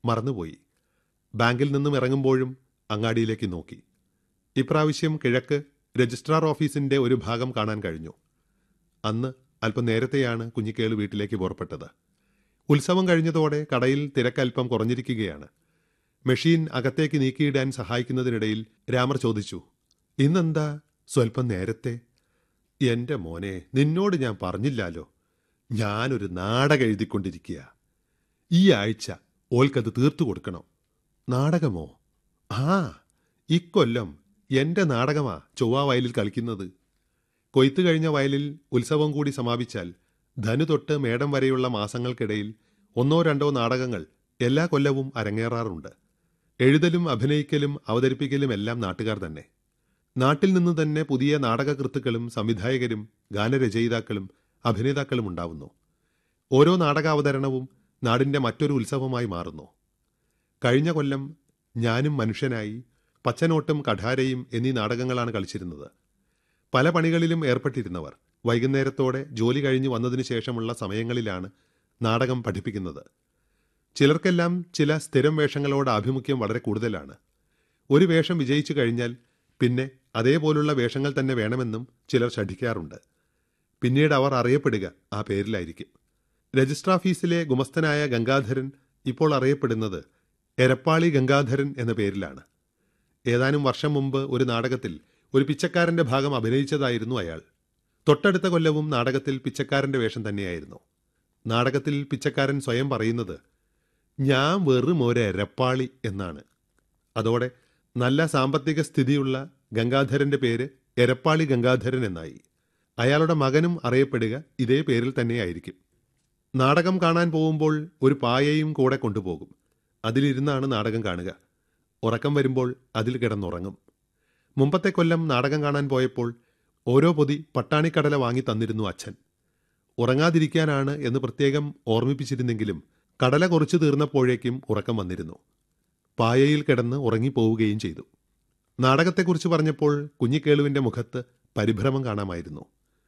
മറന്നുപോയി ബാങ്കിൽ നിന്നും ഇറങ്ങുമ്പോഴും അങ്ങാടിയിലേക്ക് നോക്കി ഇപ്രാവശ്യം കിഴക്ക് രജിസ്ട്രാർ ഓഫീസിന്റെ ഒരു ഭാഗം കാണാൻ കഴിഞ്ഞു അന്ന് അല്പം നേരത്തെയാണ് കുഞ്ഞിക്കേള് വീട്ടിലേക്ക് പുറപ്പെട്ടത് ഉത്സവം കഴിഞ്ഞതോടെ കടയിൽ തിരക്കല്പം കുറഞ്ഞിരിക്കുകയാണ് മെഷീൻ അകത്തേക്ക് നീക്കിയിടാൻ സഹായിക്കുന്നതിനിടയിൽ രാമർ ചോദിച്ചു ഇന്നെന്താ സ്വല്പം നേരത്തെ എന്റെ മോനെ നിന്നോട് ഞാൻ പറഞ്ഞില്ലാലോ ഞാനൊരു നാടകം എഴുതിക്കൊണ്ടിരിക്കുക ഈ ആഴ്ച ഓൽക്കത് തീർത്തു കൊടുക്കണം നാടകമോ ആ ഇക്കൊല്ലം എന്റെ നാടകമാ ചൊവ്വ വയലിൽ കളിക്കുന്നത് കൊയ്ത്തു കഴിഞ്ഞ വയലിൽ ഉത്സവം കൂടി സമാപിച്ചാൽ ധനു തൊട്ട് മേടം വരെയുള്ള മാസങ്ങൾക്കിടയിൽ ഒന്നോ രണ്ടോ നാടകങ്ങൾ എല്ലാ കൊല്ലവും അരങ്ങേറാറുണ്ട് എഴുതലും അഭിനയിക്കലും അവതരിപ്പിക്കലും എല്ലാം നാട്ടുകാർ തന്നെ നാട്ടിൽ നിന്ന് തന്നെ പുതിയ നാടകകൃത്തുക്കളും സംവിധായകരും ഗാനരചയിതാക്കളും അഭിനേതാക്കളും ഉണ്ടാവുന്നു ഓരോ നാടകാവതരണവും നാടിന്റെ മറ്റൊരു ഉത്സവമായി മാറുന്നു കഴിഞ്ഞ കൊല്ലം ഞാനും മനുഷ്യനായി പച്ചനോട്ടും കഠാരയും എന്നീ നാടകങ്ങളാണ് കളിച്ചിരുന്നത് പല പണികളിലും ഏർപ്പെട്ടിരുന്നവർ വൈകുന്നേരത്തോടെ ജോലി കഴിഞ്ഞു വന്നതിനു ശേഷമുള്ള സമയങ്ങളിലാണ് നാടകം പഠിപ്പിക്കുന്നത് ചിലർക്കെല്ലാം ചില സ്ഥിരം വേഷങ്ങളോട് ആഭിമുഖ്യം വളരെ കൂടുതലാണ് ഒരു വേഷം വിജയിച്ചു കഴിഞ്ഞാൽ പിന്നെ അതേപോലുള്ള വേഷങ്ങൾ തന്നെ വേണമെന്നും ചിലർ ശഠിക്കാറുണ്ട് പിന്നീട് അവർ അറിയപ്പെടുക ആ പേരിലായിരിക്കും രജിസ്റ്റർ ഓഫീസിലെ ഗുമസ്തനായ ഗംഗാധരൻ ഇപ്പോൾ അറിയപ്പെടുന്നത് എരപ്പാളി ഗംഗാധരൻ എന്ന പേരിലാണ് ഏതാനും വർഷം മുമ്പ് ഒരു നാടകത്തിൽ ഒരു പിച്ചക്കാരന്റെ ഭാഗം അഭിനയിച്ചതായിരുന്നു അയാൾ തൊട്ടടുത്ത കൊല്ലവും നാടകത്തിൽ പിച്ചക്കാരന്റെ വേഷം തന്നെയായിരുന്നു നാടകത്തിൽ പിച്ചക്കാരൻ സ്വയം പറയുന്നത് ഞാൻ വെറും ഒരു എരപ്പാളി എന്നാണ് അതോടെ നല്ല സാമ്പത്തിക സ്ഥിതിയുള്ള ഗംഗാധരന്റെ പേര് എരപ്പാളി ഗംഗാധരൻ എന്നായി അയാളുടെ മകനും അറിയപ്പെടുക ഇതേ പേരിൽ തന്നെയായിരിക്കും നാടകം കാണാൻ പോകുമ്പോൾ ഒരു പായയും കൂടെ കൊണ്ടുപോകും അതിലിരുന്നാണ് നാടകം കാണുക ഉറക്കം വരുമ്പോൾ അതിൽ കിടന്നുറങ്ങും മുമ്പത്തെ കൊല്ലം നാടകം കാണാൻ പോയപ്പോൾ ഓരോ പൊതി പട്ടാണിക്കടല വാങ്ങി തന്നിരുന്നു അച്ഛൻ ഉറങ്ങാതിരിക്കാനാണ് എന്ന് പ്രത്യേകം ഓർമ്മിപ്പിച്ചിരുന്നെങ്കിലും കടല കുറച്ചു തീർന്നപ്പോഴേക്കും ഉറക്കം വന്നിരുന്നു പായയിൽ കിടന്ന് ഉറങ്ങിപ്പോവുകയും ചെയ്തു നാടകത്തെക്കുറിച്ച് പറഞ്ഞപ്പോൾ കുഞ്ഞിക്കേളുവിന്റെ മുഖത്ത് പരിഭ്രമം കാണാമായിരുന്നു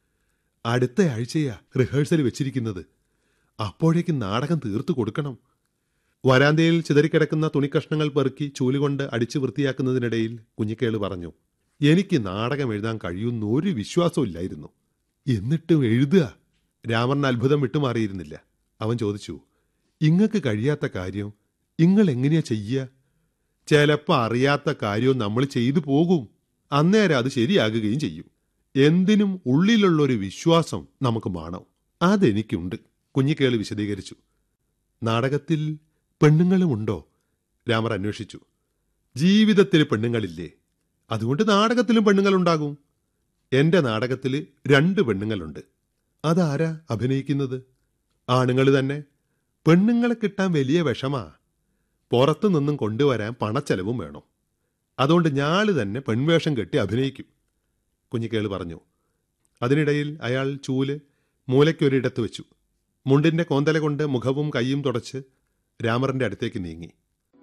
അടുത്ത ആഴ്ചയാ റിഹേഴ്സൽ വെച്ചിരിക്കുന്നത് അപ്പോഴേക്കും നാടകം തീർത്തു കൊടുക്കണം വരാന്തയിൽ ചിതറിക്കിടക്കുന്ന തുണിക്കഷ്ണങ്ങൾ പെറുക്കി ചൂലുകൊണ്ട് അടിച്ചു വൃത്തിയാക്കുന്നതിനിടയിൽ കുഞ്ഞിക്കേള് പറഞ്ഞു എനിക്ക് നാടകം എഴുതാൻ കഴിയുന്ന ഒരു വിശ്വാസമില്ലായിരുന്നു എന്നിട്ടും എഴുതുക രാമൻ അത്ഭുതം വിട്ടുമാറിയിരുന്നില്ല അവൻ ചോദിച്ചു ഇങ്ങക്ക് കഴിയാത്ത കാര്യം ഇങ്ങൾ എങ്ങനെയാ ചെയ്യുക ചിലപ്പോൾ അറിയാത്ത കാര്യവും നമ്മൾ ചെയ്തു പോകും അന്നേരം അത് ശരിയാകുകയും ചെയ്യും എന്തിനും ഉള്ളിലുള്ളൊരു വിശ്വാസം നമുക്ക് വേണം അതെനിക്കുണ്ട് കുഞ്ഞിക്കേള് വിശദീകരിച്ചു നാടകത്തിൽ പെണ്ണുങ്ങളുമുണ്ടോ രാമർ അന്വേഷിച്ചു ജീവിതത്തിൽ പെണ്ണുങ്ങളില്ലേ അതുകൊണ്ട് നാടകത്തിലും പെണ്ണുങ്ങളുണ്ടാകും എന്റെ നാടകത്തിൽ രണ്ട് പെണ്ണുങ്ങളുണ്ട് അതാരാ അഭിനയിക്കുന്നത് ആണുങ്ങൾ തന്നെ പെണ്ണുങ്ങളെ കിട്ടാൻ വലിയ വിഷമാ പുറത്തു നിന്നും കൊണ്ടുവരാൻ പണച്ചെലവും വേണം അതുകൊണ്ട് ഞാള് തന്നെ പെൺവേഷം കെട്ടി അഭിനയിക്കും കുഞ്ഞിക്കേള് പറഞ്ഞു അതിനിടയിൽ അയാൾ ചൂല് മൂലയ്ക്കൊരിടത്ത് വെച്ചു മുണ്ടിന്റെ കോന്തല കൊണ്ട് മുഖവും കൈയും തുടച്ച് രാമറിന്റെ അടുത്തേക്ക് നീങ്ങി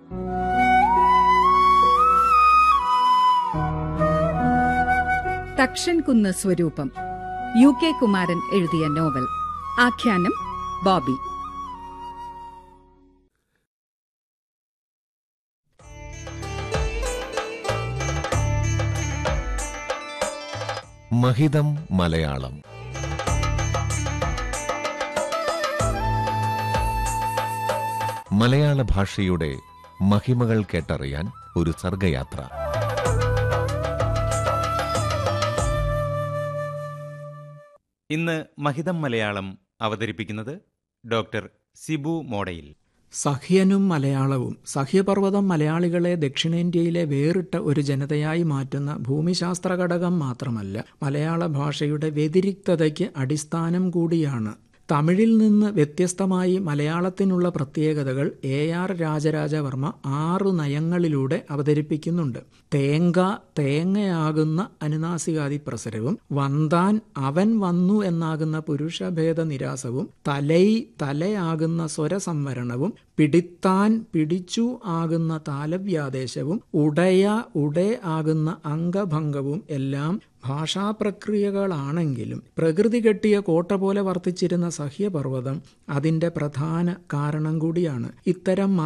തക്ഷൻകുന്ന് സ്വരൂപം യു കെ കുമാരൻ എഴുതിയ നോവൽ ആഖ്യാനം ബോബി മഹിതം മലയാളം മലയാള ഭാഷയുടെ മഹിമകൾ കേട്ടറിയാൻ ഒരു സർഗയാത്ര ഇന്ന് മഹിതം മലയാളം അവതരിപ്പിക്കുന്നത് ഡോക്ടർ സിബു മോഡയിൽ സഹ്യനും മലയാളവും സഹ്യപർവ്വതം മലയാളികളെ ദക്ഷിണേന്ത്യയിലെ വേറിട്ട ഒരു ജനതയായി മാറ്റുന്ന ഭൂമിശാസ്ത്ര ഘടകം മാത്രമല്ല മലയാള ഭാഷയുടെ വ്യതിരിക്തതയ്ക്ക് അടിസ്ഥാനം കൂടിയാണ് തമിഴിൽ നിന്ന് വ്യത്യസ്തമായി മലയാളത്തിനുള്ള പ്രത്യേകതകൾ എ ആർ രാജരാജവർമ്മ ആറു നയങ്ങളിലൂടെ അവതരിപ്പിക്കുന്നുണ്ട് തേങ്ക തേങ്ങയാകുന്ന അനുനാസികാതി പ്രസരവും വന്താൻ അവൻ വന്നു എന്നാകുന്ന പുരുഷഭേദ നിരാസവും തലൈ തലയാകുന്ന സ്വരസംവരണവും പിടിത്താൻ പിടിച്ചു ആകുന്ന താലവ്യാദേശവും ഉടയ ഉടേ ആകുന്ന അംഗഭംഗവും എല്ലാം ഭാഷാപ്രക്രിയകളാണെങ്കിലും പ്രകൃതി കെട്ടിയ കോട്ട പോലെ വർത്തിച്ചിരുന്ന സഹ്യപർവ്വതം അതിൻ്റെ പ്രധാന കാരണം കൂടിയാണ് ഇത്തരം